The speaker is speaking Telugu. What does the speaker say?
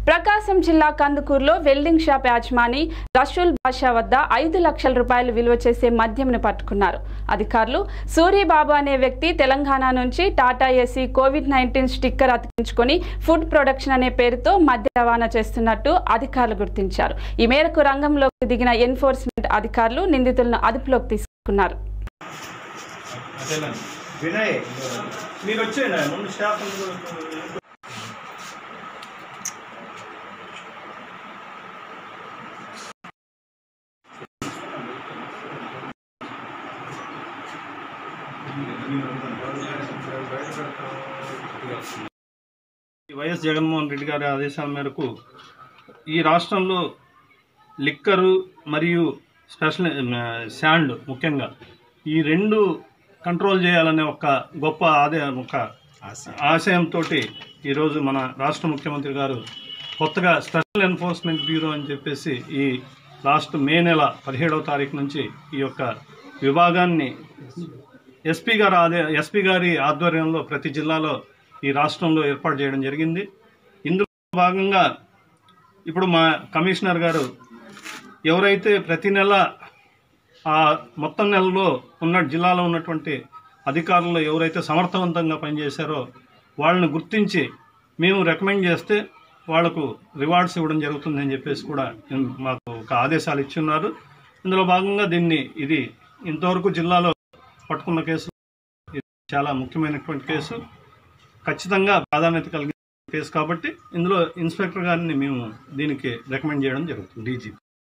ప్రకాశం జిల్లా కందుకూరులో వెల్డింగ్ షాప్ యాజమాని రషూల్ బాషా వద్ద ఐదు లక్షల రూపాయలు విలువ చేసే మద్యంను పట్టుకున్నారు అధికారులు సూరిబాబు అనే వ్యక్తి తెలంగాణ నుంచి Tata AC Covid nineteen sticker అతికించుకొని ఫుడ్ ప్రొడక్షన్ అనే పేరుతో మద్య రవాణా చేస్తున్నట్టు అధికారులు గుర్తించారు ఈ మేరకు రంగంలోకి దిగిన ఎన్ఫోర్స్మెంట్ అధికారులు నిందితులను అదుపులోకి తీసుకున్నారు అదేనండి వినయ్ మీరు వచ్చేయండి ముందు స్టాఫ్ అందరూ ఈ వైఎస్ జగన్మోహన్ రెడ్డి గారి ఆదేశాల మేరకు ఈ రాష్ట్రంలో లిక్కరు మరియు స్పెషల్ ఆ, శాండ్ ముఖ్యంగా ఈ రెండు కంట్రోల్ చేయాలనే ఒక గొప్ప ఆదే ఒక ఆశయంతో ఈరోజు మన రాష్ట్ర ముఖ్యమంత్రి గారు కొత్తగా స్పెషల్ ఎన్ఫోర్స్మెంట్ బ్యూరో అని చెప్పేసి ఈ లాస్ట్ మే నెల పదిహేడవ తారీఖు నుంచి ఈ యొక్క విభాగాన్ని ఎస్పీ గారు ఆదే ఎస్పీ గారి ఆధ్వర్యంలో ప్రతి జిల్లాలో ఈ రాష్ట్రంలో ఏర్పాటు చేయడం జరిగింది ఇందులో భాగంగా ఇప్పుడు మా కమిషనర్ గారు ఎవరైతే ప్రతి నెల ఆ మొత్తం నెలలో ఉన్న జిల్లాలో ఉన్నటువంటి అధికారులు ఎవరైతే సమర్థవంతంగా పనిచేశారో వాళ్ళని గుర్తించి మేము రికమెండ్ చేస్తే వాళ్లకు రివార్డ్స్ ఇవ్వడం జరుగుతుందని చెప్పేసి కూడా మాకు ఒక ఆదేశాలు ఇచ్చున్నారు ఇందులో భాగంగా దీన్ని ఇది ఇంతవరకు జిల్లాలో పట్టుకున్న కేసు ఇది చాలా ముఖ్యమైనటువంటి కేసు ఖచ్చితంగా ప్రాధాన్యత కలిగిన కేసు కాబట్టి ఇందులో ఇన్స్పెక్టర్ గారిని మేము దీనికి రికమెండ్ చేయడం జరుగుతుంది డీజీ